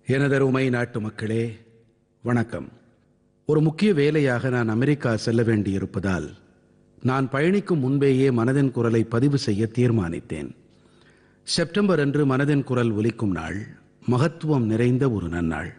எனதருமை நாட்டு மக்களே வணக்கம் ஒரு முக்கிய வேலையாக நான் அமெரிக்கா செல்ல வேண்டியிருப்பதால் நான் பயணிக்கும் முன்பேயே மனதின் குரலை பதிவு செய்ய தீர்மானித்தேன் செப்டம்பர் அன்று மனதின் குரல் ஒலிக்கும் நாள் மகத்துவம் நிறைந்த ஒரு நன்னாள்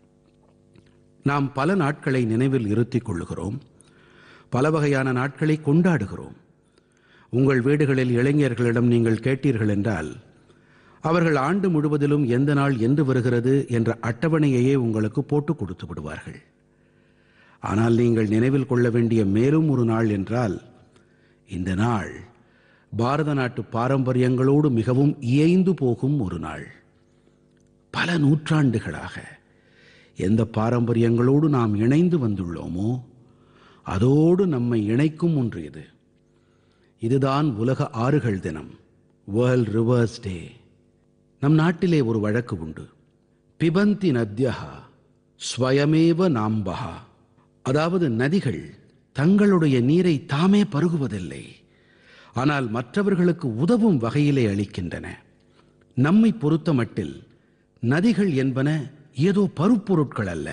நாம் பல நாட்களை நினைவில் இருத்திக் கொள்ளுகிறோம் பல வகையான நாட்களை கொண்டாடுகிறோம் உங்கள் வீடுகளில் இளைஞர்களிடம் நீங்கள் கேட்டீர்கள் என்றால் அவர்கள் ஆண்டு முழுவதிலும் எந்த நாள் என்று வருகிறது என்ற அட்டவணையையே உங்களுக்கு போட்டு கொடுத்து விடுவார்கள் ஆனால் நீங்கள் நினைவில் கொள்ள வேண்டிய மேலும் ஒரு நாள் என்றால் இந்த நாள் பாரத நாட்டு பாரம்பரியங்களோடு மிகவும் இயைந்து போகும் ஒரு நாள் பல நூற்றாண்டுகளாக எந்த பாரம்பரியங்களோடு நாம் இணைந்து வந்துள்ளோமோ அதோடு நம்மை இணைக்கும் ஒன்று இது இதுதான் உலக ஆறுகள் தினம் வேர்ல்ட் ரிவர்ஸ் டே நம் நாட்டிலே ஒரு வழக்கு உண்டு பிபந்தி நத்யா ஸ்வயமேவ நாம்பஹா அதாவது நதிகள் தங்களுடைய நீரை தாமே பருகுவதில்லை ஆனால் மற்றவர்களுக்கு உதவும் வகையிலே அளிக்கின்றன நம்மை பொறுத்தமட்டில் நதிகள் என்பன ஏதோ பருப்பொருட்கள் அல்ல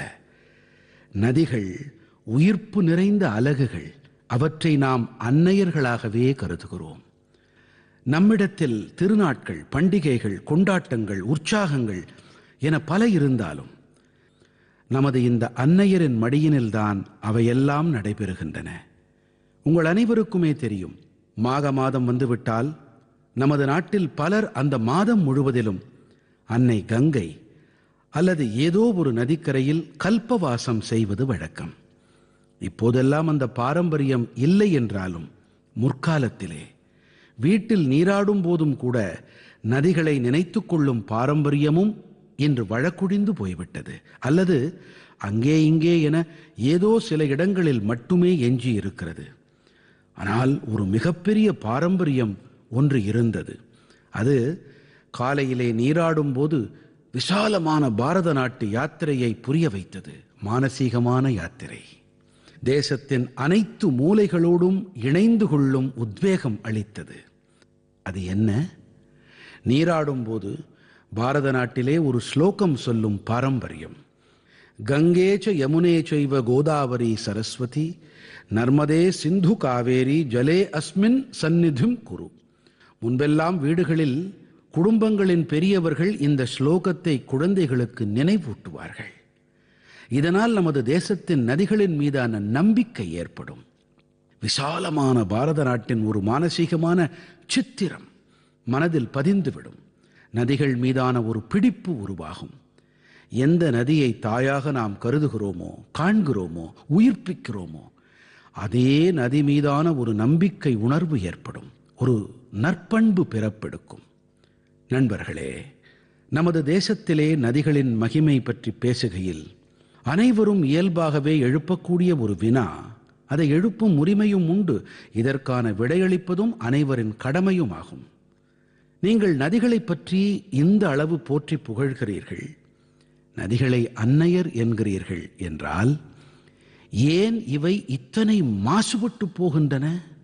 நதிகள் உயிர்ப்பு நிறைந்த அலகுகள் அவற்றை நாம் அன்னையர்களாகவே கருதுகிறோம் நம்மிடத்தில் திருநாட்கள் பண்டிகைகள் கொண்டாட்டங்கள் உற்சாகங்கள் என பல இருந்தாலும் நமது இந்த அன்னையரின் மடியினில்தான் அவையெல்லாம் நடைபெறுகின்றன உங்கள் அனைவருக்குமே தெரியும் மாக மாதம் வந்துவிட்டால் நமது நாட்டில் பலர் அந்த மாதம் முழுவதிலும் அன்னை கங்கை அல்லது ஏதோ ஒரு நதிக்கரையில் கல்பவாசம் செய்வது வழக்கம் இப்போதெல்லாம் அந்த பாரம்பரியம் இல்லை என்றாலும் முற்காலத்திலே வீட்டில் நீராடும் போதும் கூட நதிகளை நினைத்துக் கொள்ளும் பாரம்பரியமும் இன்று வழக்குழிந்து போய்விட்டது அல்லது அங்கே இங்கே என ஏதோ சில இடங்களில் மட்டுமே எஞ்சி இருக்கிறது ஆனால் ஒரு மிகப்பெரிய பாரம்பரியம் ஒன்று இருந்தது அது காலையிலே நீராடும் போது விசாலமான பாரத நாட்டு யாத்திரையை புரிய வைத்தது மானசீகமான யாத்திரை தேசத்தின் அனைத்து மூலைகளோடும் இணைந்து கொள்ளும் உத்வேகம் அளித்தது அது என்ன நீராடும் போது பாரத நாட்டிலே ஒரு ஸ்லோகம் சொல்லும் பாரம்பரியம் கங்கேச்ச யமுனே செய்வ கோதாவரி சரஸ்வதி நர்மதே சிந்து காவேரி ஜலே அஸ்மின் சந்நிதிம் குரு முன்பெல்லாம் வீடுகளில் குடும்பங்களின் பெரியவர்கள் இந்த ஸ்லோகத்தை குழந்தைகளுக்கு நினைவூட்டுவார்கள் இதனால் நமது தேசத்தின் நதிகளின் மீதான நம்பிக்கை ஏற்படும் விசாலமான பாரத நாட்டின் ஒரு மானசீகமான சித்திரம் மனதில் பதிந்துவிடும் நதிகள் மீதான ஒரு பிடிப்பு உருவாகும் எந்த நதியை தாயாக நாம் கருதுகிறோமோ காண்கிறோமோ உயிர்ப்பிக்கிறோமோ அதே நதி மீதான ஒரு நம்பிக்கை உணர்வு ஏற்படும் ஒரு நற்பண்பு பிறப்பெடுக்கும் நண்பர்களே நமது தேசத்திலே நதிகளின் மகிமை பற்றி பேசுகையில் அனைவரும் இயல்பாகவே எழுப்பக்கூடிய ஒரு வினா அதை எழுப்பும் உரிமையும் உண்டு இதற்கான விடையளிப்பதும் அனைவரின் கடமையும் ஆகும் நீங்கள் நதிகளைப் பற்றி இந்த அளவு போற்றி புகழ்கிறீர்கள் நதிகளை அன்னையர் என்கிறீர்கள் என்றால் ஏன் இவை இத்தனை மாசுபட்டு போகின்றன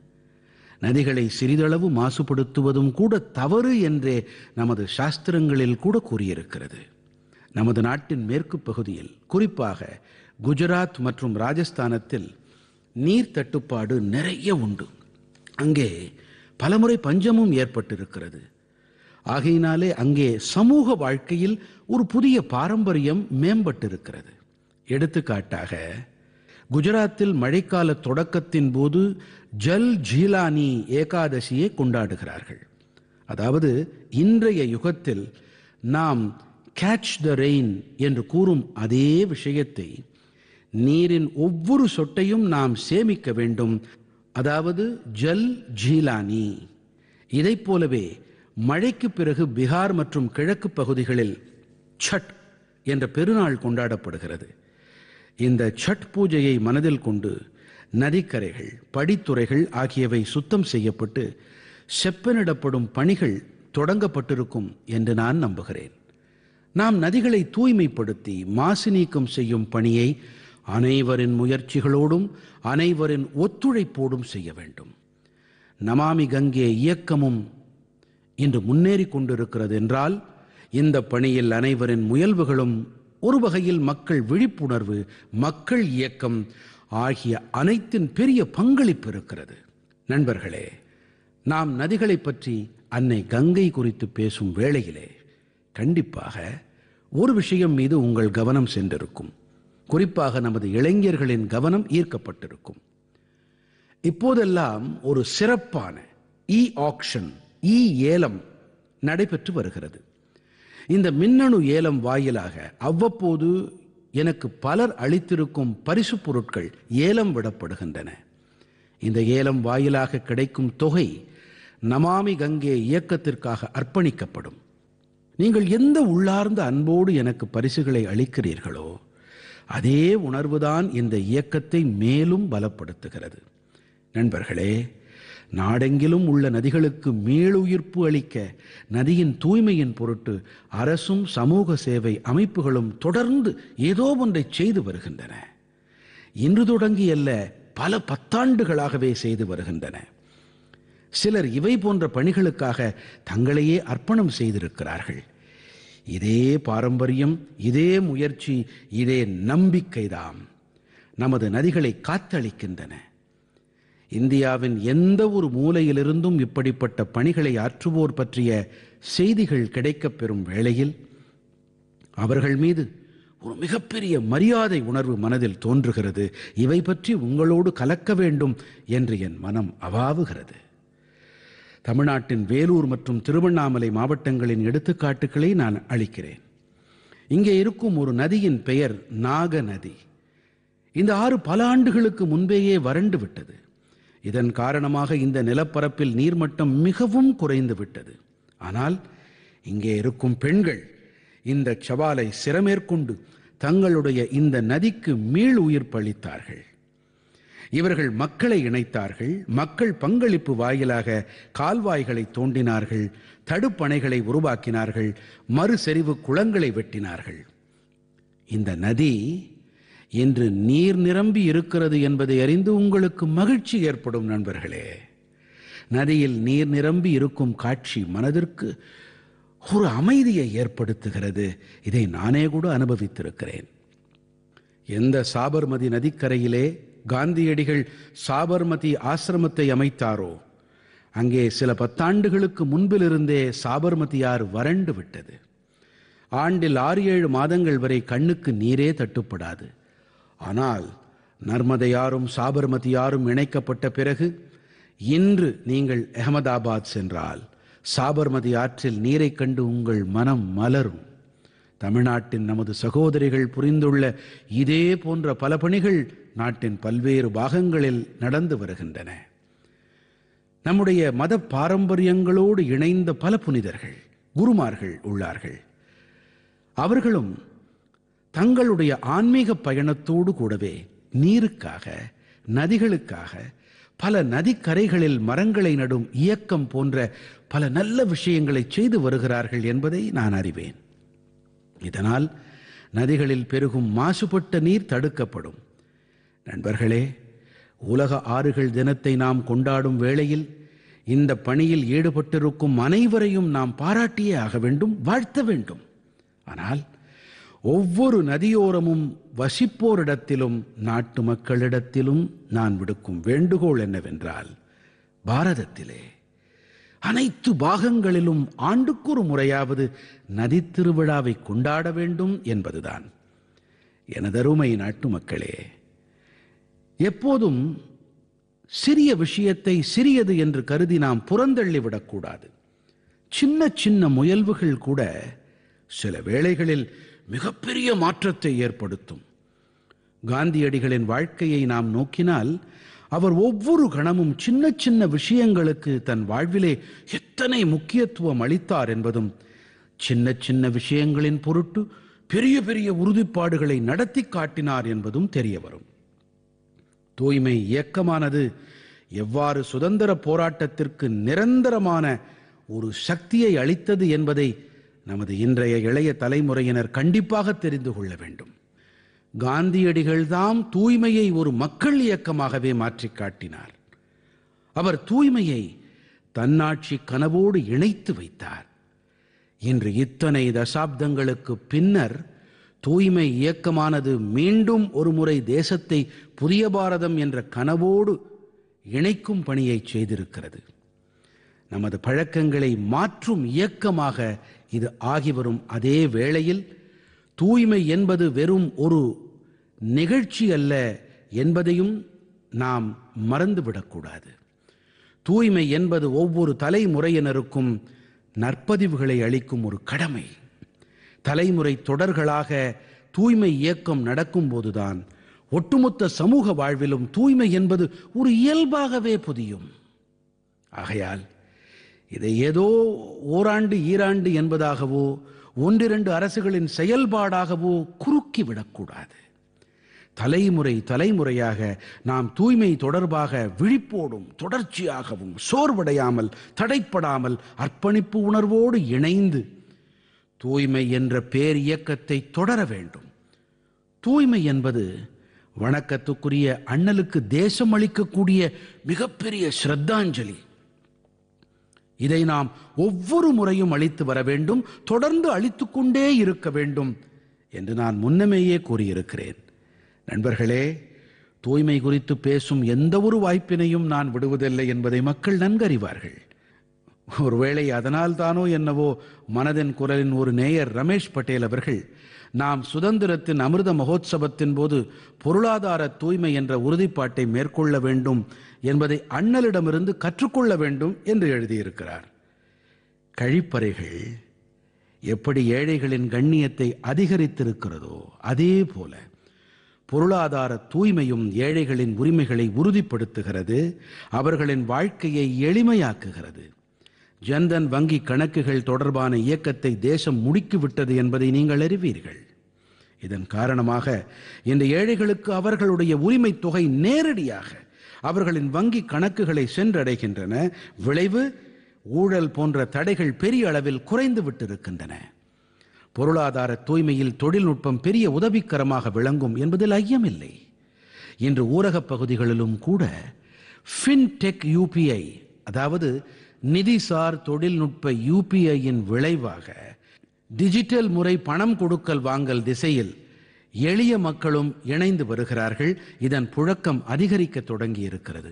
நதிகளை சிறிதளவு மாசுபடுத்துவதும் கூட தவறு என்றே நமது சாஸ்திரங்களில் கூட கூறியிருக்கிறது நமது நாட்டின் மேற்கு பகுதியில் குறிப்பாக குஜராத் மற்றும் ராஜஸ்தானத்தில் நீர் தட்டுப்பாடு நிறைய உண்டு அங்கே பலமுறை பஞ்சமும் ஏற்பட்டிருக்கிறது ஆகையினாலே அங்கே சமூக வாழ்க்கையில் ஒரு புதிய பாரம்பரியம் மேம்பட்டிருக்கிறது எடுத்துக்காட்டாக குஜராத்தில் மழைக்கால தொடக்கத்தின் போது ஜல் ஜீலானி ஏகாதசியை கொண்டாடுகிறார்கள் அதாவது இன்றைய யுகத்தில் நாம் கேட்ச் த ரெயின் என்று கூறும் அதே விஷயத்தை நீரின் ஒவ்வொரு சொட்டையும் நாம் சேமிக்க வேண்டும் அதாவது ஜல் ஜீலானி இதைப் போலவே மழைக்கு பிறகு பீகார் மற்றும் கிழக்கு பகுதிகளில் சட் என்ற பெருநாள் கொண்டாடப்படுகிறது இந்த சட் பூஜையை மனதில் கொண்டு நதிக்கரைகள் படித்துறைகள் ஆகியவை சுத்தம் செய்யப்பட்டு செப்பனிடப்படும் பணிகள் தொடங்கப்பட்டிருக்கும் என்று நான் நம்புகிறேன் நாம் நதிகளை தூய்மைப்படுத்தி மாசு நீக்கம் செய்யும் பணியை அனைவரின் முயற்சிகளோடும் அனைவரின் ஒத்துழைப்போடும் செய்ய வேண்டும் நமாமி கங்கே இயக்கமும் இன்று முன்னேறி கொண்டிருக்கிறது என்றால் இந்த பணியில் அனைவரின் முயல்வுகளும் ஒரு வகையில் மக்கள் விழிப்புணர்வு மக்கள் இயக்கம் ஆகிய அனைத்தின் பெரிய பங்களிப்பு இருக்கிறது நண்பர்களே நாம் நதிகளைப் பற்றி அன்னை கங்கை குறித்து பேசும் வேளையிலே கண்டிப்பாக ஒரு விஷயம் மீது உங்கள் கவனம் சென்றிருக்கும் குறிப்பாக நமது இளைஞர்களின் கவனம் ஈர்க்கப்பட்டிருக்கும் இப்போதெல்லாம் ஒரு சிறப்பான இ ஆக்ஷன் இ ஏலம் நடைபெற்று வருகிறது இந்த மின்னணு ஏலம் வாயிலாக அவ்வப்போது எனக்கு பலர் அளித்திருக்கும் பரிசுப் பொருட்கள் ஏலம் விடப்படுகின்றன இந்த ஏலம் வாயிலாக கிடைக்கும் தொகை நமாமி கங்கே இயக்கத்திற்காக அர்ப்பணிக்கப்படும் நீங்கள் எந்த உள்ளார்ந்த அன்போடு எனக்கு பரிசுகளை அளிக்கிறீர்களோ அதே உணர்வுதான் இந்த இயக்கத்தை மேலும் பலப்படுத்துகிறது நண்பர்களே நாடெங்கிலும் உள்ள நதிகளுக்கு மீளுயிர்ப்பு அளிக்க நதியின் தூய்மையின் பொருட்டு அரசும் சமூக சேவை அமைப்புகளும் தொடர்ந்து ஏதோ ஒன்றை செய்து வருகின்றன இன்று தொடங்கி அல்ல பல பத்தாண்டுகளாகவே செய்து வருகின்றன சிலர் இவை போன்ற பணிகளுக்காக தங்களையே அர்ப்பணம் செய்திருக்கிறார்கள் இதே பாரம்பரியம் இதே முயற்சி இதே நம்பிக்கைதாம் நமது நதிகளை காத்தளிக்கின்றன இந்தியாவின் எந்த ஒரு மூலையிலிருந்தும் இப்படிப்பட்ட பணிகளை ஆற்றுவோர் பற்றிய செய்திகள் கிடைக்கப் பெறும் வேளையில் அவர்கள் மீது ஒரு மிகப்பெரிய மரியாதை உணர்வு மனதில் தோன்றுகிறது இவை பற்றி உங்களோடு கலக்க வேண்டும் என்று என் மனம் அவாவுகிறது தமிழ்நாட்டின் வேலூர் மற்றும் திருவண்ணாமலை மாவட்டங்களின் எடுத்துக்காட்டுக்களை நான் அளிக்கிறேன் இங்கே இருக்கும் ஒரு நதியின் பெயர் நாக நதி இந்த ஆறு பல ஆண்டுகளுக்கு முன்பேயே வறண்டு விட்டது இதன் காரணமாக இந்த நிலப்பரப்பில் நீர்மட்டம் மிகவும் குறைந்து விட்டது ஆனால் இங்கே இருக்கும் பெண்கள் இந்த சவாலை சிரமேற்கொண்டு தங்களுடைய இந்த நதிக்கு மீள் உயிர் பளித்தார்கள் இவர்கள் மக்களை இணைத்தார்கள் மக்கள் பங்களிப்பு வாயிலாக கால்வாய்களை தோண்டினார்கள் தடுப்பணைகளை உருவாக்கினார்கள் மறுசெறிவு குளங்களை வெட்டினார்கள் இந்த நதி இன்று நீர் நிரம்பி இருக்கிறது என்பதை அறிந்து உங்களுக்கு மகிழ்ச்சி ஏற்படும் நண்பர்களே நதியில் நீர் நிரம்பி இருக்கும் காட்சி மனதிற்கு ஒரு அமைதியை ஏற்படுத்துகிறது இதை நானே கூட அனுபவித்திருக்கிறேன் எந்த சாபர்மதி நதிக்கரையிலே காந்தியடிகள் சாபர்மதி ஆசிரமத்தை அமைத்தாரோ அங்கே சில பத்தாண்டுகளுக்கு முன்பிலிருந்தே சாபர்மதியார் வறண்டு விட்டது ஆண்டில் ஆறு ஏழு மாதங்கள் வரை கண்ணுக்கு நீரே தட்டுப்படாது ஆனால் நர்மதையாரும் சாபர்மதியாரும் இணைக்கப்பட்ட பிறகு இன்று நீங்கள் அகமதாபாத் சென்றால் சாபர்மதி ஆற்றில் நீரைக் கண்டு உங்கள் மனம் மலரும் தமிழ்நாட்டின் நமது சகோதரிகள் புரிந்துள்ள இதே போன்ற பல பணிகள் நாட்டின் பல்வேறு பாகங்களில் நடந்து வருகின்றன நம்முடைய மத பாரம்பரியங்களோடு இணைந்த பல புனிதர்கள் குருமார்கள் உள்ளார்கள் அவர்களும் தங்களுடைய ஆன்மீக பயணத்தோடு கூடவே நீருக்காக நதிகளுக்காக பல நதிக்கரைகளில் மரங்களை நடும் இயக்கம் போன்ற பல நல்ல விஷயங்களை செய்து வருகிறார்கள் என்பதை நான் அறிவேன் இதனால் நதிகளில் பெருகும் மாசுபட்ட நீர் தடுக்கப்படும் நண்பர்களே உலக ஆறுகள் தினத்தை நாம் கொண்டாடும் வேளையில் இந்த பணியில் ஈடுபட்டிருக்கும் அனைவரையும் நாம் பாராட்டியே ஆக வேண்டும் வாழ்த்த வேண்டும் ஆனால் ஒவ்வொரு நதியோரமும் வசிப்போரிடத்திலும் நாட்டு மக்களிடத்திலும் நான் விடுக்கும் வேண்டுகோள் என்னவென்றால் பாரதத்திலே அனைத்து பாகங்களிலும் ஆண்டுக்கொரு முறையாவது நதி திருவிழாவை கொண்டாட வேண்டும் என்பதுதான் எனதருமை நாட்டு மக்களே எப்போதும் சிறிய விஷயத்தை சிறியது என்று கருதி நாம் புறந்தள்ளி விடக்கூடாது சின்ன சின்ன முயல்வுகள் கூட சில வேளைகளில் மிகப்பெரிய மாற்றத்தை ஏற்படுத்தும் காந்தியடிகளின் வாழ்க்கையை நாம் நோக்கினால் அவர் ஒவ்வொரு கணமும் சின்ன சின்ன விஷயங்களுக்கு தன் வாழ்விலே எத்தனை முக்கியத்துவம் அளித்தார் என்பதும் சின்ன சின்ன விஷயங்களின் பொருட்டு பெரிய பெரிய உறுதிப்பாடுகளை நடத்தி காட்டினார் என்பதும் தெரிய வரும் தூய்மை இயக்கமானது எவ்வாறு சுதந்திர போராட்டத்திற்கு நிரந்தரமான ஒரு சக்தியை அளித்தது என்பதை நமது இன்றைய இளைய தலைமுறையினர் கண்டிப்பாக தெரிந்து கொள்ள வேண்டும் காந்தியடிகள்தாம் தூய்மையை ஒரு மக்கள் இயக்கமாகவே மாற்றிக் காட்டினார் அவர் தூய்மையை தன்னாட்சி கனவோடு இணைத்து வைத்தார் இன்று இத்தனை தசாப்தங்களுக்கு பின்னர் தூய்மை இயக்கமானது மீண்டும் ஒருமுறை தேசத்தை புதிய பாரதம் என்ற கனவோடு இணைக்கும் பணியை செய்திருக்கிறது நமது பழக்கங்களை மாற்றும் இயக்கமாக இது ஆகி வரும் அதே வேளையில் தூய்மை என்பது வெறும் ஒரு நிகழ்ச்சி அல்ல என்பதையும் நாம் மறந்துவிடக்கூடாது தூய்மை என்பது ஒவ்வொரு தலைமுறையினருக்கும் நற்பதிவுகளை அளிக்கும் ஒரு கடமை தலைமுறை தொடர்களாக தூய்மை இயக்கம் நடக்கும்போதுதான் ஒட்டுமொத்த சமூக வாழ்விலும் தூய்மை என்பது ஒரு இயல்பாகவே புதியும் ஆகையால் இதை ஏதோ ஓராண்டு ஈராண்டு என்பதாகவோ ஒன்றிரண்டு அரசுகளின் செயல்பாடாகவோ குறுக்கி விடக்கூடாது தலைமுறை தலைமுறையாக நாம் தூய்மை தொடர்பாக விழிப்போடும் தொடர்ச்சியாகவும் சோர்வடையாமல் தடைப்படாமல் அர்ப்பணிப்பு உணர்வோடு இணைந்து தூய்மை என்ற பேர் இயக்கத்தை தொடர வேண்டும் தூய்மை என்பது வணக்கத்துக்குரிய அண்ணலுக்கு தேசம் அளிக்கக்கூடிய மிகப்பெரிய ஸ்ரத்தாஞ்சலி இதை நாம் ஒவ்வொரு முறையும் அளித்து வர வேண்டும் தொடர்ந்து அளித்துக் கொண்டே இருக்க வேண்டும் என்று நான் முன்னமேயே கூறியிருக்கிறேன் நண்பர்களே தூய்மை குறித்து பேசும் எந்த ஒரு வாய்ப்பினையும் நான் விடுவதில்லை என்பதை மக்கள் நன்கறிவார்கள் ஒருவேளை அதனால் தானோ என்னவோ மனதின் குரலின் ஒரு நேயர் ரமேஷ் பட்டேல் அவர்கள் நாம் சுதந்திரத்தின் அமிர்த மகோத்சவத்தின் போது பொருளாதார தூய்மை என்ற உறுதிப்பாட்டை மேற்கொள்ள வேண்டும் என்பதை அண்ணலிடமிருந்து கற்றுக்கொள்ள வேண்டும் என்று எழுதியிருக்கிறார் கழிப்பறைகள் எப்படி ஏழைகளின் கண்ணியத்தை அதிகரித்திருக்கிறதோ அதே போல பொருளாதார தூய்மையும் ஏழைகளின் உரிமைகளை உறுதிப்படுத்துகிறது அவர்களின் வாழ்க்கையை எளிமையாக்குகிறது ஜன்தன் வங்கி கணக்குகள் தொடர்பான இயக்கத்தை தேசம் முடுக்கிவிட்டது என்பதை நீங்கள் அறிவீர்கள் இதன் காரணமாக இந்த ஏழைகளுக்கு அவர்களுடைய உரிமை தொகை நேரடியாக அவர்களின் வங்கி கணக்குகளை சென்றடைகின்றன விளைவு ஊழல் போன்ற தடைகள் பெரிய அளவில் குறைந்து விட்டிருக்கின்றன பொருளாதார தூய்மையில் தொழில்நுட்பம் பெரிய உதவிக்கரமாக விளங்கும் என்பதில் ஐயமில்லை இன்று ஊரகப் பகுதிகளிலும் கூட ஃபின்டெக் யூபிஐ அதாவது நிதிசார் தொழில்நுட்ப யூபிஐயின் விளைவாக டிஜிட்டல் முறை பணம் கொடுக்கல் வாங்கல் திசையில் எளிய மக்களும் இணைந்து வருகிறார்கள் இதன் புழக்கம் அதிகரிக்க தொடங்கி இருக்கிறது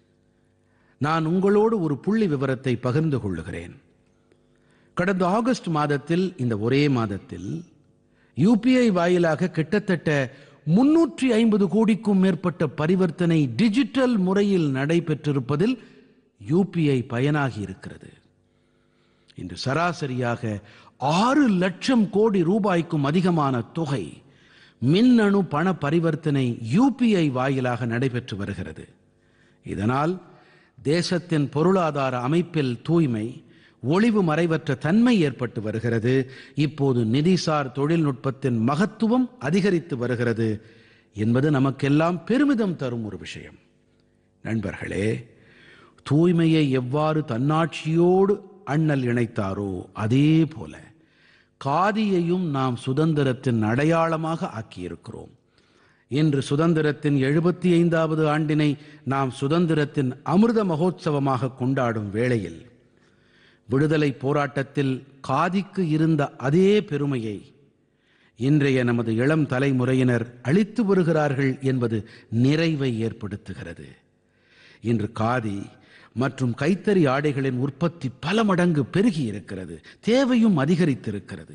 நான் உங்களோடு ஒரு புள்ளி விவரத்தை பகிர்ந்து கொள்ளுகிறேன் கடந்த ஆகஸ்ட் மாதத்தில் இந்த ஒரே மாதத்தில் யூபிஐ வாயிலாக கிட்டத்தட்ட முன்னூற்றி ஐம்பது கோடிக்கும் மேற்பட்ட பரிவர்த்தனை டிஜிட்டல் முறையில் நடைபெற்றிருப்பதில் யூபிஐ பயனாகி இருக்கிறது இன்று சராசரியாக ஆறு லட்சம் கோடி ரூபாய்க்கும் அதிகமான தொகை மின்னணு பண பரிவர்த்தனை யூபிஐ வாயிலாக நடைபெற்று வருகிறது இதனால் தேசத்தின் பொருளாதார அமைப்பில் தூய்மை ஒளிவு மறைவற்ற தன்மை ஏற்பட்டு வருகிறது இப்போது நிதிசார் தொழில்நுட்பத்தின் மகத்துவம் அதிகரித்து வருகிறது என்பது நமக்கெல்லாம் பெருமிதம் தரும் ஒரு விஷயம் நண்பர்களே தூய்மையை எவ்வாறு தன்னாட்சியோடு அண்ணல் இணைத்தாரோ அதே போல காதியையும் நாம் சுதந்திரத்தின் அடையாளமாக ஆக்கியிருக்கிறோம் இன்று சுதந்திரத்தின் எழுபத்தி ஐந்தாவது ஆண்டினை நாம் சுதந்திரத்தின் அமிர்த மகோத்சவமாக கொண்டாடும் வேளையில் விடுதலை போராட்டத்தில் காதிக்கு இருந்த அதே பெருமையை இன்றைய நமது இளம் தலைமுறையினர் அளித்து வருகிறார்கள் என்பது நிறைவை ஏற்படுத்துகிறது இன்று காதி மற்றும் கைத்தறி ஆடைகளின் உற்பத்தி பல மடங்கு பெருகி இருக்கிறது தேவையும் அதிகரித்திருக்கிறது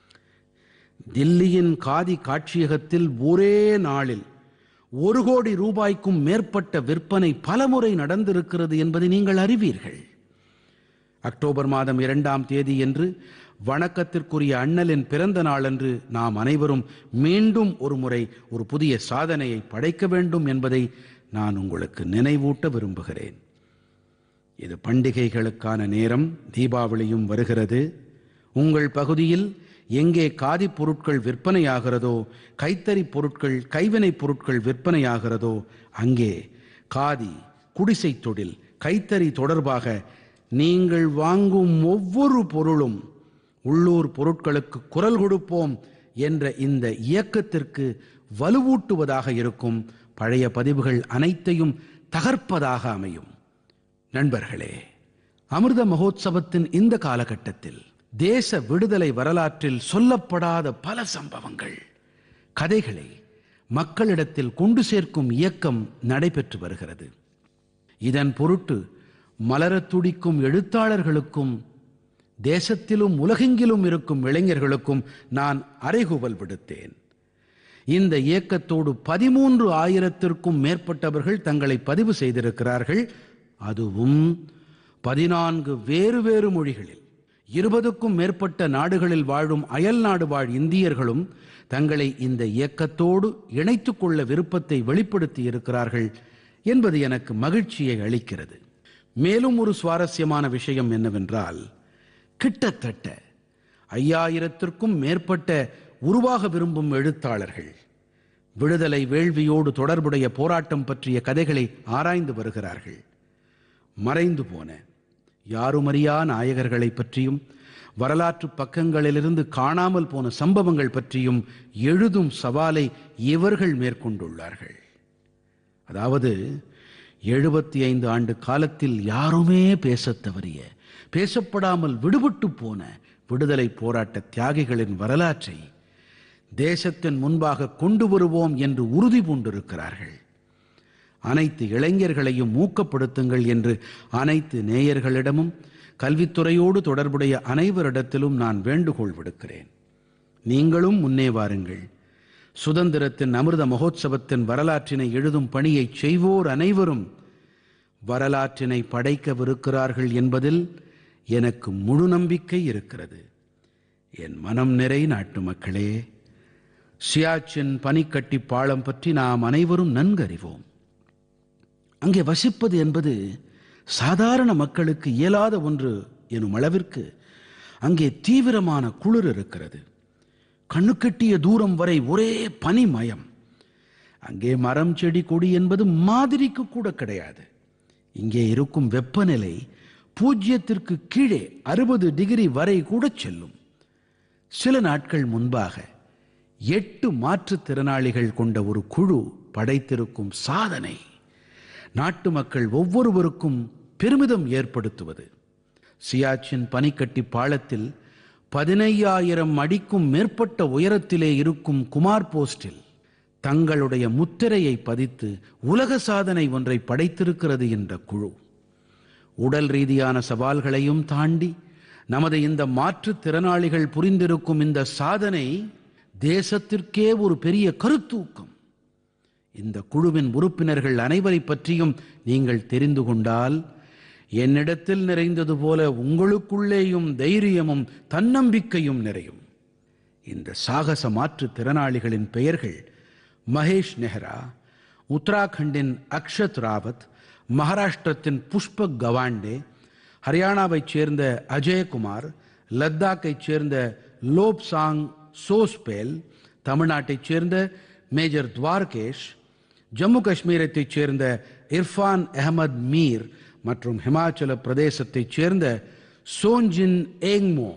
தில்லியின் காதி காட்சியகத்தில் ஒரே நாளில் ஒரு கோடி ரூபாய்க்கும் மேற்பட்ட விற்பனை பலமுறை நடந்திருக்கிறது என்பதை நீங்கள் அறிவீர்கள் அக்டோபர் மாதம் இரண்டாம் தேதி என்று வணக்கத்திற்குரிய அண்ணலின் பிறந்த நாளன்று நாம் அனைவரும் மீண்டும் ஒரு முறை ஒரு புதிய சாதனையை படைக்க வேண்டும் என்பதை நான் உங்களுக்கு நினைவூட்ட விரும்புகிறேன் இது பண்டிகைகளுக்கான நேரம் தீபாவளியும் வருகிறது உங்கள் பகுதியில் எங்கே காதி பொருட்கள் விற்பனையாகிறதோ கைத்தறி பொருட்கள் கைவினைப் பொருட்கள் விற்பனையாகிறதோ அங்கே காதி குடிசை தொழில் கைத்தறி தொடர்பாக நீங்கள் வாங்கும் ஒவ்வொரு பொருளும் உள்ளூர் பொருட்களுக்கு குரல் கொடுப்போம் என்ற இந்த இயக்கத்திற்கு வலுவூட்டுவதாக இருக்கும் பழைய பதிவுகள் அனைத்தையும் தகர்ப்பதாக அமையும் நண்பர்களே அமிர்த மகோத்சவத்தின் இந்த காலகட்டத்தில் தேச விடுதலை வரலாற்றில் சொல்லப்படாத பல சம்பவங்கள் கதைகளை மக்களிடத்தில் கொண்டு சேர்க்கும் இயக்கம் நடைபெற்று வருகிறது இதன் பொருட்டு மலரத் துடிக்கும் எழுத்தாளர்களுக்கும் தேசத்திலும் உலகெங்கிலும் இருக்கும் இளைஞர்களுக்கும் நான் அறைகூவல் விடுத்தேன் இந்த இயக்கத்தோடு பதிமூன்று ஆயிரத்திற்கும் மேற்பட்டவர்கள் தங்களை பதிவு செய்திருக்கிறார்கள் அதுவும் பதினான்கு வேறு வேறு மொழிகளில் இருபதுக்கும் மேற்பட்ட நாடுகளில் வாழும் அயல் நாடு வாழ் இந்தியர்களும் தங்களை இந்த இயக்கத்தோடு இணைத்துக் கொள்ள விருப்பத்தை வெளிப்படுத்தி இருக்கிறார்கள் என்பது எனக்கு மகிழ்ச்சியை அளிக்கிறது மேலும் ஒரு சுவாரஸ்யமான விஷயம் என்னவென்றால் கிட்டத்தட்ட ஐயாயிரத்திற்கும் மேற்பட்ட உருவாக விரும்பும் எழுத்தாளர்கள் விடுதலை வேள்வியோடு தொடர்புடைய போராட்டம் பற்றிய கதைகளை ஆராய்ந்து வருகிறார்கள் மறைந்து போன யாருமறியா நாயகர்களை பற்றியும் வரலாற்று பக்கங்களிலிருந்து காணாமல் போன சம்பவங்கள் பற்றியும் எழுதும் சவாலை இவர்கள் மேற்கொண்டுள்ளார்கள் அதாவது எழுபத்தி ஐந்து ஆண்டு காலத்தில் யாருமே பேசத் தவறிய பேசப்படாமல் விடுபட்டு போன விடுதலை போராட்ட தியாகிகளின் வரலாற்றை தேசத்தின் முன்பாக கொண்டு வருவோம் என்று உறுதி பூண்டிருக்கிறார்கள் அனைத்து இளைஞர்களையும் ஊக்கப்படுத்துங்கள் என்று அனைத்து நேயர்களிடமும் கல்வித்துறையோடு தொடர்புடைய அனைவரிடத்திலும் நான் வேண்டுகோள் விடுக்கிறேன் நீங்களும் முன்னே வாருங்கள் சுதந்திரத்தின் அமிர்த மகோத்சவத்தின் வரலாற்றினை எழுதும் பணியை செய்வோர் அனைவரும் வரலாற்றினை படைக்கவிருக்கிறார்கள் என்பதில் எனக்கு முழு நம்பிக்கை இருக்கிறது என் மனம் நிறை நாட்டு மக்களே சியாச்சின் பனிக்கட்டி பாலம் பற்றி நாம் அனைவரும் நன்கறிவோம் அங்கே வசிப்பது என்பது சாதாரண மக்களுக்கு இயலாத ஒன்று எனும் அளவிற்கு அங்கே தீவிரமான குளிர் இருக்கிறது கண்ணுக்கெட்டிய தூரம் வரை ஒரே பனிமயம் அங்கே மரம் செடி கொடி என்பது மாதிரிக்கு கூட கிடையாது இங்கே இருக்கும் வெப்பநிலை பூஜ்ஜியத்திற்கு கீழே அறுபது டிகிரி வரை கூட செல்லும் சில நாட்கள் முன்பாக எட்டு மாற்றுத்திறனாளிகள் கொண்ட ஒரு குழு படைத்திருக்கும் சாதனை நாட்டு மக்கள் ஒவ்வொருவருக்கும் பெருமிதம் ஏற்படுத்துவது சியாச்சின் பனிக்கட்டி பாலத்தில் பதினையாயிரம் அடிக்கும் மேற்பட்ட உயரத்திலே இருக்கும் குமார் போஸ்டில் தங்களுடைய முத்திரையை பதித்து உலக சாதனை ஒன்றை படைத்திருக்கிறது என்ற குழு உடல் ரீதியான சவால்களையும் தாண்டி நமது இந்த மாற்றுத்திறனாளிகள் புரிந்திருக்கும் இந்த சாதனை தேசத்திற்கே ஒரு பெரிய கருத்தூக்கம் இந்த குழுவின் உறுப்பினர்கள் அனைவரை பற்றியும் நீங்கள் தெரிந்து கொண்டால் என்னிடத்தில் நிறைந்தது போல உங்களுக்குள்ளேயும் தைரியமும் தன்னம்பிக்கையும் நிறையும் இந்த சாகச மாற்றுத் திறனாளிகளின் பெயர்கள் மகேஷ் நெஹ்ரா உத்தராகண்டின் அக்ஷத் ராவத் மகாராஷ்டிரத்தின் புஷ்பக் கவாண்டே ஹரியானாவைச் சேர்ந்த அஜயகுமார் லத்தாக்கைச் சேர்ந்த லோப்சாங் சோஸ்பேல் தமிழ்நாட்டைச் சேர்ந்த மேஜர் துவார்கேஷ் ஜம்மு காஷ்மீரத்தைச் சேர்ந்த இர்ஃபான் அஹமத் மீர் மற்றும் ஹிமாச்சல பிரதேசத்தைச் சேர்ந்த சோஞ்சின் ஏங்மோ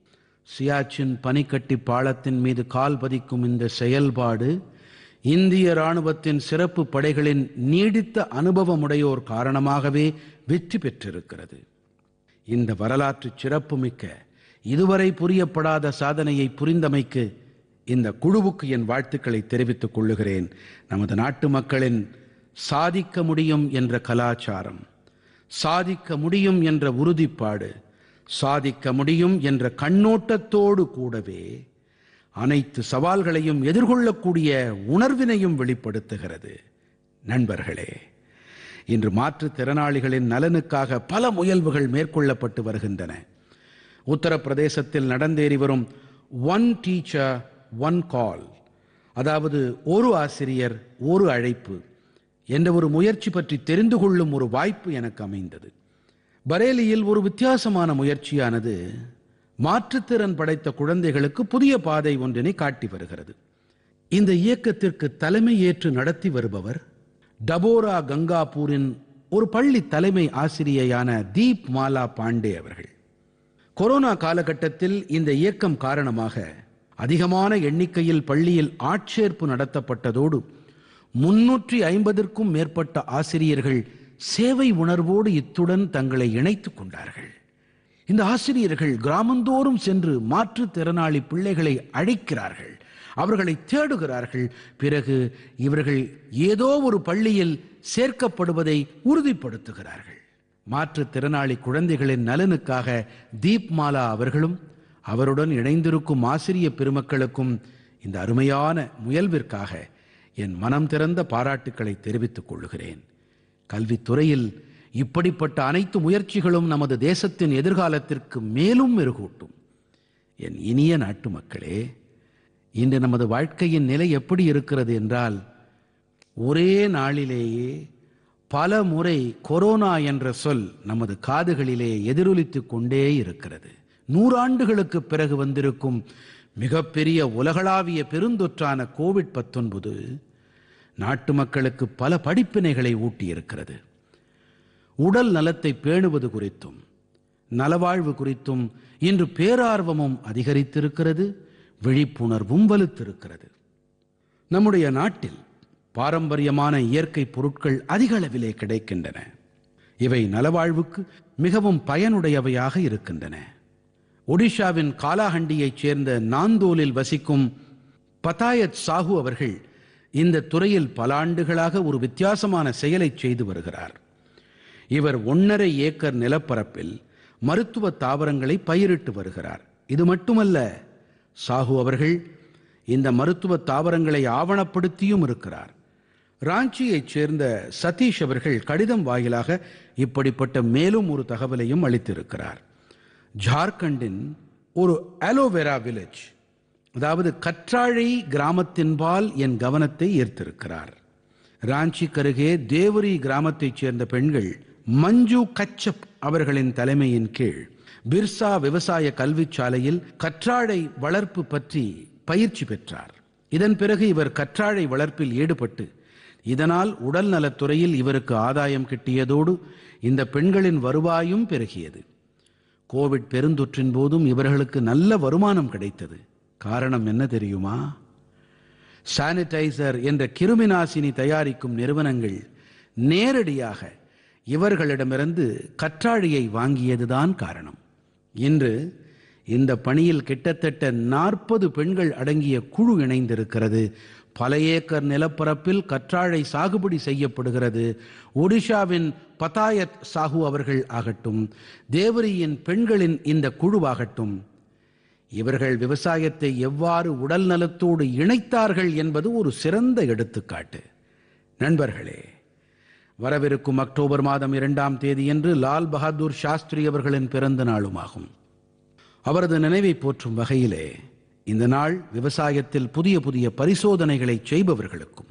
சியாச்சின் பனிக்கட்டி பாலத்தின் மீது கால் பதிக்கும் இந்த செயல்பாடு இந்திய ராணுவத்தின் சிறப்பு படைகளின் நீடித்த அனுபவமுடையோர் காரணமாகவே வெற்றி பெற்றிருக்கிறது இந்த வரலாற்று சிறப்புமிக்க இதுவரை புரியப்படாத சாதனையை புரிந்தமைக்கு இந்த குழுவுக்கு என் வாழ்த்துக்களை தெரிவித்துக் கொள்ளுகிறேன் நமது நாட்டு மக்களின் சாதிக்க முடியும் என்ற கலாச்சாரம் சாதிக்க முடியும் என்ற உறுதிப்பாடு சாதிக்க முடியும் என்ற கண்ணோட்டத்தோடு கூடவே அனைத்து சவால்களையும் எதிர்கொள்ளக்கூடிய உணர்வினையும் வெளிப்படுத்துகிறது நண்பர்களே இன்று மாற்றுத்திறனாளிகளின் நலனுக்காக பல முயல்வுகள் மேற்கொள்ளப்பட்டு வருகின்றன உத்தரப்பிரதேசத்தில் நடந்தேறி வரும் ஒன் டீச்சர் ஒன் கால் அதாவது ஒரு ஆசிரியர் ஒரு அழைப்பு என்ற ஒரு முயற்சி பற்றி தெரிந்து கொள்ளும் ஒரு வாய்ப்பு எனக்கு அமைந்தது பரேலியில் ஒரு வித்தியாசமான முயற்சியானது மாற்றுத்திறன் படைத்த குழந்தைகளுக்கு புதிய பாதை ஒன்றினை காட்டி வருகிறது இந்த இயக்கத்திற்கு தலைமை ஏற்று நடத்தி வருபவர் டபோரா கங்காபூரின் ஒரு பள்ளி தலைமை ஆசிரியையான தீப் மாலா பாண்டே அவர்கள் கொரோனா காலகட்டத்தில் இந்த இயக்கம் காரணமாக அதிகமான எண்ணிக்கையில் பள்ளியில் ஆட்சேர்ப்பு நடத்தப்பட்டதோடு முன்னூற்றி ஐம்பதற்கும் மேற்பட்ட ஆசிரியர்கள் சேவை உணர்வோடு இத்துடன் தங்களை இணைத்துக் கொண்டார்கள் இந்த ஆசிரியர்கள் கிராமந்தோறும் சென்று மாற்றுத்திறனாளி பிள்ளைகளை அழைக்கிறார்கள் அவர்களை தேடுகிறார்கள் பிறகு இவர்கள் ஏதோ ஒரு பள்ளியில் சேர்க்கப்படுவதை உறுதிப்படுத்துகிறார்கள் மாற்றுத்திறனாளி குழந்தைகளின் நலனுக்காக தீப்மாலா அவர்களும் அவருடன் இணைந்திருக்கும் ஆசிரிய பெருமக்களுக்கும் இந்த அருமையான முயல்விற்காக என் மனம் திறந்த பாராட்டுக்களை தெரிவித்துக் கொள்கிறேன் கல்வித்துறையில் இப்படிப்பட்ட அனைத்து முயற்சிகளும் நமது தேசத்தின் எதிர்காலத்திற்கு மேலும் மெருகூட்டும் என் இனிய நாட்டு மக்களே இன்று நமது வாழ்க்கையின் நிலை எப்படி இருக்கிறது என்றால் ஒரே நாளிலேயே பல முறை கொரோனா என்ற சொல் நமது காதுகளிலே எதிரொலித்துக் கொண்டே இருக்கிறது நூறாண்டுகளுக்கு பிறகு வந்திருக்கும் மிகப்பெரிய உலகளாவிய பெருந்தொற்றான கோவிட் பத்தொன்பது நாட்டு மக்களுக்கு பல படிப்பினைகளை ஊட்டியிருக்கிறது உடல் நலத்தை பேணுவது குறித்தும் நலவாழ்வு குறித்தும் இன்று பேரார்வமும் அதிகரித்திருக்கிறது விழிப்புணர்வும் வலுத்திருக்கிறது நம்முடைய நாட்டில் பாரம்பரியமான இயற்கை பொருட்கள் அதிக அளவிலே கிடைக்கின்றன இவை நலவாழ்வுக்கு மிகவும் பயனுடையவையாக இருக்கின்றன ஒடிஷாவின் காலாஹண்டியைச் சேர்ந்த நாந்தோலில் வசிக்கும் பதாயத் சாஹூ அவர்கள் இந்த துறையில் பல ஆண்டுகளாக ஒரு வித்தியாசமான செயலை செய்து வருகிறார் இவர் ஒன்றரை ஏக்கர் நிலப்பரப்பில் மருத்துவ தாவரங்களை பயிரிட்டு வருகிறார் இது மட்டுமல்ல சாஹூ அவர்கள் இந்த மருத்துவ தாவரங்களை ஆவணப்படுத்தியும் இருக்கிறார் ராஞ்சியைச் சேர்ந்த சதீஷ் அவர்கள் கடிதம் வாயிலாக இப்படிப்பட்ட மேலும் ஒரு தகவலையும் அளித்திருக்கிறார் ஜார்க்கண்டின் ஒரு அலோவேரா வில்லேஜ் அதாவது கற்றாழை கிராமத்தின்பால் என் கவனத்தை ஈர்த்திருக்கிறார் ராஞ்சி கருகே தேவரி கிராமத்தைச் சேர்ந்த பெண்கள் மஞ்சு கச்சப் அவர்களின் தலைமையின் கீழ் பிர்சா விவசாய கல்விச்சாலையில் கற்றாழை வளர்ப்பு பற்றி பயிற்சி பெற்றார் இதன் பிறகு இவர் கற்றாழை வளர்ப்பில் ஈடுபட்டு இதனால் உடல் நலத்துறையில் இவருக்கு ஆதாயம் கிட்டியதோடு இந்த பெண்களின் வருவாயும் பெருகியது கோவிட் பெருந்தொற்றின் போதும் இவர்களுக்கு நல்ல வருமானம் கிடைத்தது காரணம் என்ன தெரியுமா சானிடைசர் என்ற கிருமிநாசினி தயாரிக்கும் நிறுவனங்கள் நேரடியாக இவர்களிடமிருந்து கற்றாழையை வாங்கியதுதான் காரணம் இன்று இந்த பணியில் கிட்டத்தட்ட நாற்பது பெண்கள் அடங்கிய குழு இணைந்திருக்கிறது பல ஏக்கர் நிலப்பரப்பில் கற்றாழை சாகுபடி செய்யப்படுகிறது ஒடிஷாவின் பதாயத் சாஹூ அவர்கள் ஆகட்டும் தேவரியின் பெண்களின் இந்த குழுவாகட்டும் இவர்கள் விவசாயத்தை எவ்வாறு உடல் நலத்தோடு இணைத்தார்கள் என்பது ஒரு சிறந்த எடுத்துக்காட்டு நண்பர்களே வரவிருக்கும் அக்டோபர் மாதம் இரண்டாம் தேதியன்று லால் பகதூர் சாஸ்திரி அவர்களின் பிறந்த நாளுமாகும் அவரது நினைவை போற்றும் வகையிலே இந்த நாள் விவசாயத்தில் புதிய புதிய பரிசோதனைகளை செய்பவர்களுக்கும்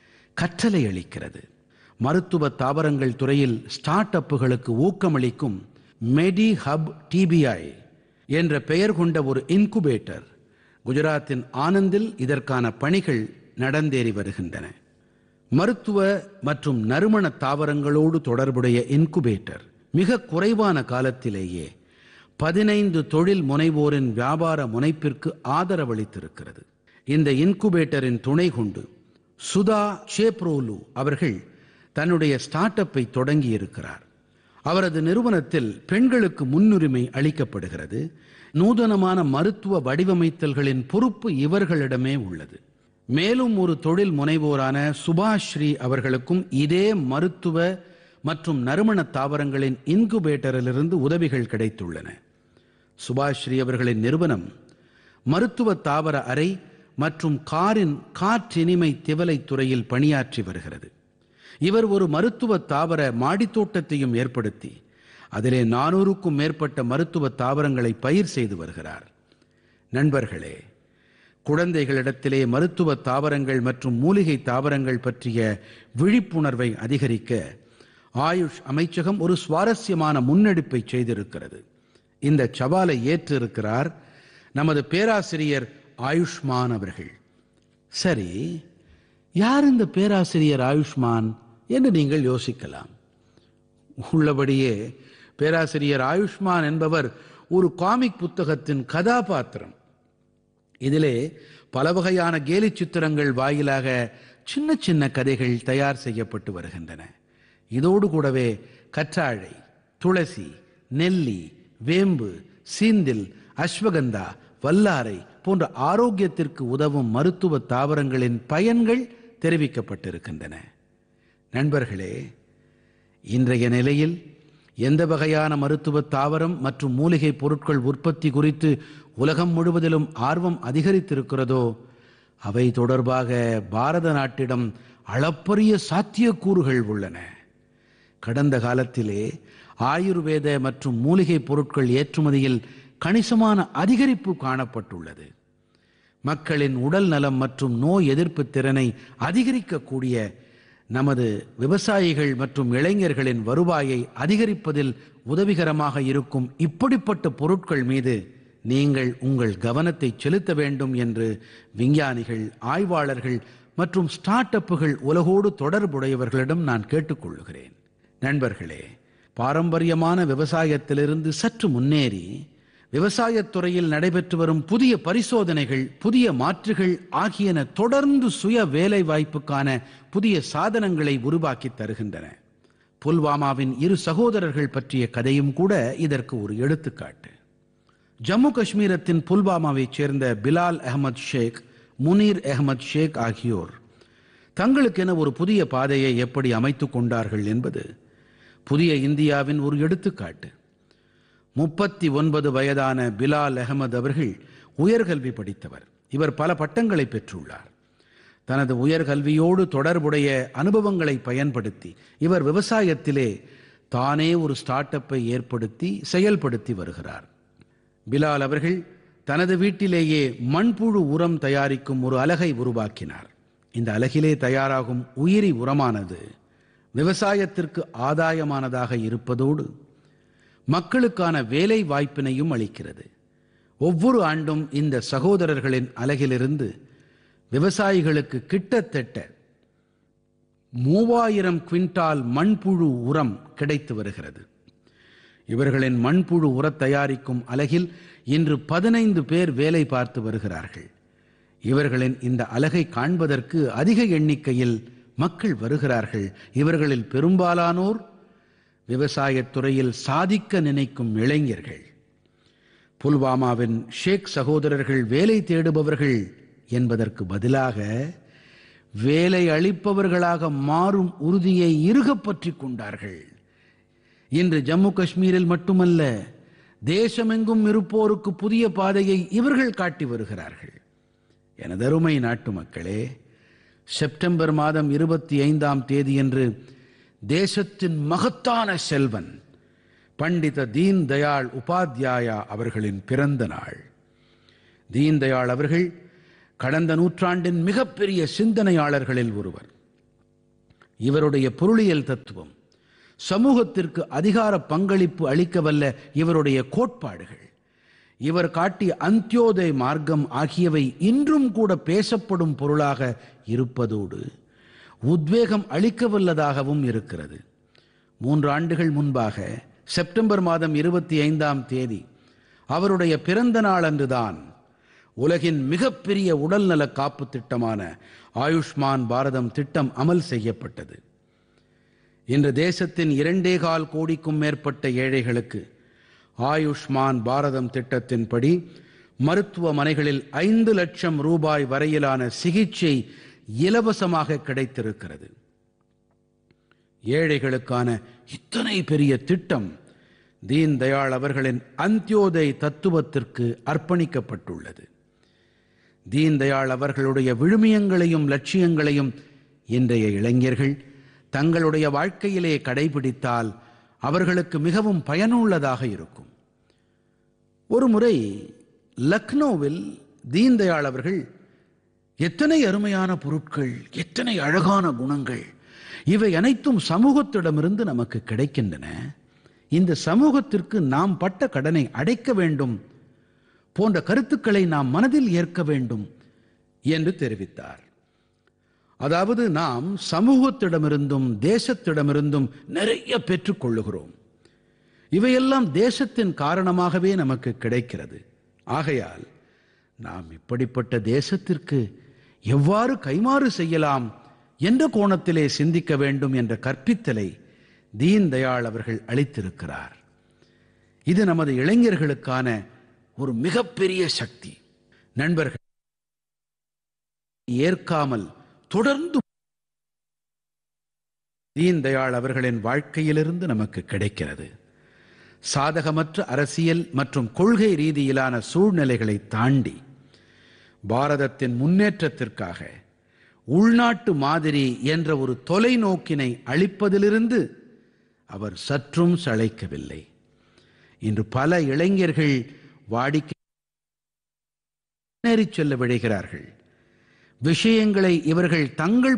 கற்றலை அளிக்கிறது மருத்துவ தாவரங்கள் துறையில் ஸ்டார்ட் அப்புகளுக்கு ஊக்கமளிக்கும் மெடி ஹப் டிபிஐ என்ற பெயர் கொண்ட ஒரு இன்குபேட்டர் குஜராத்தின் ஆனந்தில் இதற்கான பணிகள் நடந்தேறி வருகின்றன மருத்துவ மற்றும் நறுமண தாவரங்களோடு தொடர்புடைய இன்குபேட்டர் மிக குறைவான காலத்திலேயே பதினைந்து தொழில் முனைவோரின் வியாபார முனைப்பிற்கு ஆதரவளித்திருக்கிறது இந்த இன்குபேட்டரின் துணை கொண்டு சுதா சேப்ரோலு அவர்கள் தன்னுடைய ஸ்டார்ட் அப்பை தொடங்கி இருக்கிறார் அவரது நிறுவனத்தில் பெண்களுக்கு முன்னுரிமை அளிக்கப்படுகிறது நூதனமான மருத்துவ வடிவமைத்தல்களின் பொறுப்பு இவர்களிடமே உள்ளது மேலும் ஒரு தொழில் முனைவோரான சுபாஸ்ரீ அவர்களுக்கும் இதே மருத்துவ மற்றும் நறுமண தாவரங்களின் இன்குபேட்டரிலிருந்து உதவிகள் கிடைத்துள்ளன சுபாஸ்ரீ அவர்களின் நிறுவனம் மருத்துவ தாவர அறை மற்றும் காரின் காற்றினிமை திவலை துறையில் பணியாற்றி வருகிறது இவர் ஒரு மருத்துவ தாவர மாடித்தோட்டத்தையும் ஏற்படுத்தி அதிலே நானூறுக்கும் மேற்பட்ட மருத்துவ தாவரங்களை பயிர் செய்து வருகிறார் நண்பர்களே குழந்தைகளிடத்திலே மருத்துவ தாவரங்கள் மற்றும் மூலிகை தாவரங்கள் பற்றிய விழிப்புணர்வை அதிகரிக்க ஆயுஷ் அமைச்சகம் ஒரு சுவாரஸ்யமான முன்னெடுப்பை செய்திருக்கிறது இந்த சவாலை ஏற்றிருக்கிறார் நமது பேராசிரியர் ஆயுஷ்மான் அவர்கள் சரி யார் இந்த பேராசிரியர் ஆயுஷ்மான் என்று நீங்கள் யோசிக்கலாம் உள்ளபடியே பேராசிரியர் ஆயுஷ்மான் என்பவர் ஒரு காமிக் புத்தகத்தின் கதாபாத்திரம் இதிலே பல வகையான கேலி சித்திரங்கள் வாயிலாக சின்ன சின்ன கதைகள் தயார் செய்யப்பட்டு வருகின்றன இதோடு கூடவே கற்றாழை துளசி நெல்லி வேம்பு சீந்தில் அஸ்வகந்தா வல்லாரை போன்ற ஆரோக்கியத்திற்கு உதவும் மருத்துவ தாவரங்களின் பயன்கள் தெரிவிக்கப்பட்டிருக்கின்றன நண்பர்களே இன்றைய நிலையில் எந்த வகையான மருத்துவ தாவரம் மற்றும் மூலிகை பொருட்கள் உற்பத்தி குறித்து உலகம் முழுவதிலும் ஆர்வம் அதிகரித்திருக்கிறதோ அவை தொடர்பாக பாரத நாட்டிடம் அளப்பரிய சாத்தியக்கூறுகள் உள்ளன கடந்த காலத்திலே ஆயுர்வேத மற்றும் மூலிகை பொருட்கள் ஏற்றுமதியில் கணிசமான அதிகரிப்பு காணப்பட்டுள்ளது மக்களின் உடல் நலம் மற்றும் நோய் எதிர்ப்பு திறனை அதிகரிக்கக்கூடிய நமது விவசாயிகள் மற்றும் இளைஞர்களின் வருவாயை அதிகரிப்பதில் உதவிகரமாக இருக்கும் இப்படிப்பட்ட பொருட்கள் மீது நீங்கள் உங்கள் கவனத்தை செலுத்த வேண்டும் என்று விஞ்ஞானிகள் ஆய்வாளர்கள் மற்றும் ஸ்டார்ட் அப்புகள் உலகோடு தொடர்புடையவர்களிடம் நான் கேட்டுக்கொள்கிறேன் நண்பர்களே பாரம்பரியமான விவசாயத்திலிருந்து சற்று முன்னேறி விவசாயத் துறையில் நடைபெற்று வரும் புதிய பரிசோதனைகள் புதிய மாற்றுகள் ஆகியன தொடர்ந்து சுய வேலை வாய்ப்புக்கான புதிய சாதனங்களை உருவாக்கி தருகின்றன புல்வாமாவின் இரு சகோதரர்கள் பற்றிய கதையும் கூட இதற்கு ஒரு எடுத்துக்காட்டு ஜம்மு காஷ்மீரத்தின் புல்வாமாவைச் சேர்ந்த பிலால் அகமது ஷேக் முனீர் அகமது ஷேக் ஆகியோர் தங்களுக்கென ஒரு புதிய பாதையை எப்படி அமைத்துக் கொண்டார்கள் என்பது புதிய இந்தியாவின் ஒரு எடுத்துக்காட்டு முப்பத்தி ஒன்பது வயதான பிலால் அகமது அவர்கள் உயர்கல்வி படித்தவர் இவர் பல பட்டங்களை பெற்றுள்ளார் தனது உயர்கல்வியோடு தொடர்புடைய அனுபவங்களை பயன்படுத்தி இவர் விவசாயத்திலே தானே ஒரு ஸ்டார்ட் அப்பை ஏற்படுத்தி செயல்படுத்தி வருகிறார் பிலால் அவர்கள் தனது வீட்டிலேயே மண்புழு உரம் தயாரிக்கும் ஒரு அலகை உருவாக்கினார் இந்த அலகிலே தயாராகும் உயிரி உரமானது விவசாயத்திற்கு ஆதாயமானதாக இருப்பதோடு மக்களுக்கான வேலை வாய்ப்பினையும் அளிக்கிறது ஒவ்வொரு ஆண்டும் இந்த சகோதரர்களின் அலகிலிருந்து விவசாயிகளுக்கு கிட்டத்தட்ட மூவாயிரம் குவிண்டால் மண்புழு உரம் கிடைத்து வருகிறது இவர்களின் மண்புழு உரத் தயாரிக்கும் அலகில் இன்று பதினைந்து பேர் வேலை பார்த்து வருகிறார்கள் இவர்களின் இந்த அலகை காண்பதற்கு அதிக எண்ணிக்கையில் மக்கள் வருகிறார்கள் இவர்களில் பெரும்பாலானோர் விவசாயத் துறையில் சாதிக்க நினைக்கும் இளைஞர்கள் புல்வாமாவின் ஷேக் சகோதரர்கள் வேலை தேடுபவர்கள் என்பதற்கு பதிலாக வேலை அளிப்பவர்களாக மாறும் உறுதியை இறுகப் பற்றிக் கொண்டார்கள் இன்று ஜம்மு காஷ்மீரில் மட்டுமல்ல தேசமெங்கும் இருப்போருக்கு புதிய பாதையை இவர்கள் காட்டி வருகிறார்கள் எனதருமை நாட்டு மக்களே செப்டம்பர் மாதம் இருபத்தி ஐந்தாம் தேதியன்று தேசத்தின் மகத்தான செல்வன் பண்டித தீன் தயாள் உபாத்யாயா அவர்களின் பிறந்த நாள் தீன் தயாள் அவர்கள் கடந்த நூற்றாண்டின் மிகப்பெரிய சிந்தனையாளர்களில் ஒருவர் இவருடைய பொருளியல் தத்துவம் சமூகத்திற்கு அதிகார பங்களிப்பு அளிக்கவல்ல இவருடைய கோட்பாடுகள் இவர் காட்டிய அந்தியோதய மார்க்கம் ஆகியவை இன்றும் கூட பேசப்படும் பொருளாக இருப்பதோடு உத்வேகம் அளிக்கவல்லதாகவும் இருக்கிறது மூன்று ஆண்டுகள் முன்பாக செப்டம்பர் மாதம் இருபத்தி ஐந்தாம் தேதி அவருடைய பிறந்த நாள் அன்றுதான் உலகின் மிகப்பெரிய உடல்நல காப்பு திட்டமான ஆயுஷ்மான் பாரதம் திட்டம் அமல் செய்யப்பட்டது இன்று தேசத்தின் இரண்டே கால் கோடிக்கும் மேற்பட்ட ஏழைகளுக்கு ஆயுஷ்மான் பாரதம் திட்டத்தின்படி மருத்துவமனைகளில் ஐந்து லட்சம் ரூபாய் வரையிலான சிகிச்சை இலவசமாக கிடைத்திருக்கிறது ஏழைகளுக்கான இத்தனை பெரிய திட்டம் தீன் தயாள் அவர்களின் அந்தியோதய் தத்துவத்திற்கு அர்ப்பணிக்கப்பட்டுள்ளது தீன் தயாள் அவர்களுடைய விழுமியங்களையும் லட்சியங்களையும் இன்றைய இளைஞர்கள் தங்களுடைய வாழ்க்கையிலே கடைபிடித்தால் அவர்களுக்கு மிகவும் பயனுள்ளதாக இருக்கும் ஒரு முறை லக்னோவில் தீன்தயாள் அவர்கள் எத்தனை அருமையான பொருட்கள் எத்தனை அழகான குணங்கள் இவை அனைத்தும் சமூகத்திடமிருந்து நமக்கு கிடைக்கின்றன இந்த சமூகத்திற்கு நாம் பட்ட கடனை அடைக்க வேண்டும் போன்ற கருத்துக்களை நாம் மனதில் ஏற்க வேண்டும் என்று தெரிவித்தார் அதாவது நாம் சமூகத்திடமிருந்தும் தேசத்திடமிருந்தும் நிறைய பெற்றுக்கொள்ளுகிறோம் இவையெல்லாம் தேசத்தின் காரணமாகவே நமக்கு கிடைக்கிறது ஆகையால் நாம் இப்படிப்பட்ட தேசத்திற்கு எவ்வாறு கைமாறு செய்யலாம் என்ற கோணத்திலே சிந்திக்க வேண்டும் என்ற கற்பித்தலை தீன் தயாள் அவர்கள் அளித்திருக்கிறார் இது நமது இளைஞர்களுக்கான ஒரு மிகப்பெரிய சக்தி நண்பர்கள் ஏற்காமல் தொடர்ந்து தீன் தயாள் அவர்களின் வாழ்க்கையிலிருந்து நமக்கு கிடைக்கிறது சாதகமற்ற அரசியல் மற்றும் கொள்கை ரீதியிலான சூழ்நிலைகளை தாண்டி பாரதத்தின் முன்னேற்றத்திற்காக உள்நாட்டு மாதிரி என்ற ஒரு தொலைநோக்கினை அளிப்பதிலிருந்து அவர் சற்றும் சளைக்கவில்லை இன்று பல இளைஞர்கள் வாடிக்கை முன்னேறிச் செல்ல விழைகிறார்கள் விஷயங்களை இவர்கள் தங்கள்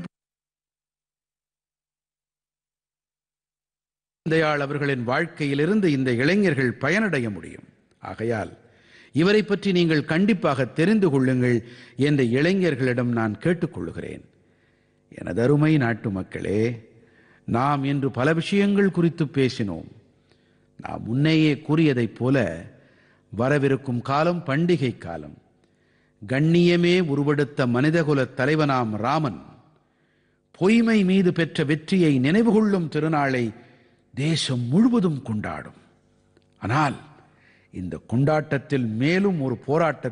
தயாள் அவர்களின் வாழ்க்கையிலிருந்து இந்த இளைஞர்கள் பயனடைய முடியும் ஆகையால் இவரை பற்றி நீங்கள் கண்டிப்பாக தெரிந்து கொள்ளுங்கள் என்ற இளைஞர்களிடம் நான் கேட்டுக்கொள்கிறேன் எனது அருமை நாட்டு மக்களே நாம் இன்று பல விஷயங்கள் குறித்து பேசினோம் நாம் முன்னேயே கூறியதைப் போல வரவிருக்கும் காலம் பண்டிகை காலம் கண்ணியமே உருவெடுத்த மனிதகுல தலைவனாம் ராமன் பொய்மை மீது பெற்ற வெற்றியை நினைவு கொள்ளும் திருநாளை தேசம் முழுவதும் கொண்டாடும் ஆனால் இந்த கொண்டாட்டத்தில் மேலும் ஒரு போராட்ட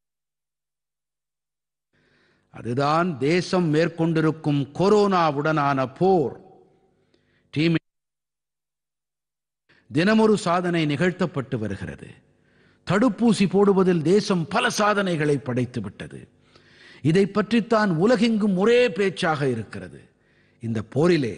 அதுதான் தேசம் மேற்கொண்டிருக்கும் கொரோனாவுடனான போர் டீம் தினமொரு சாதனை நிகழ்த்தப்பட்டு வருகிறது தடுப்பூசி போடுவதில் தேசம் பல சாதனைகளை படைத்து விட்டது இதை பற்றித்தான் உலகெங்கும் ஒரே பேச்சாக இருக்கிறது இந்த போரிலே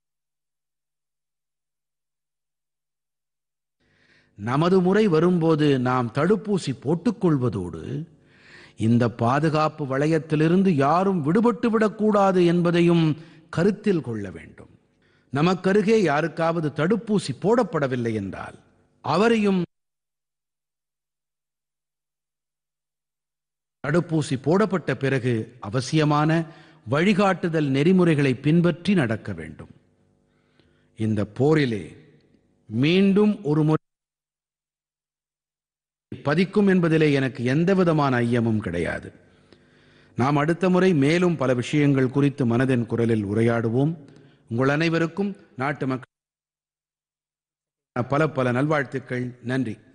நமது முறை வரும்போது நாம் தடுப்பூசி போட்டுக்கொள்வதோடு இந்த பாதுகாப்பு வளையத்திலிருந்து யாரும் விடுபட்டு விடக்கூடாது என்பதையும் கருத்தில் கொள்ள வேண்டும் நமக்கருகே யாருக்காவது தடுப்பூசி போடப்படவில்லை என்றால் அவரையும் தடுப்பூசி போடப்பட்ட பிறகு அவசியமான வழிகாட்டுதல் நெறிமுறைகளை பின்பற்றி நடக்க வேண்டும் இந்த போரிலே மீண்டும் ஒரு முறை பதிக்கும் என்பதிலே எனக்கு எந்தவிதமான ஐயமும் கிடையாது நாம் அடுத்த முறை மேலும் பல விஷயங்கள் குறித்து மனதின் குரலில் உரையாடுவோம் உங்கள் அனைவருக்கும் நாட்டு மக்கள் பல பல நல்வாழ்த்துக்கள் நன்றி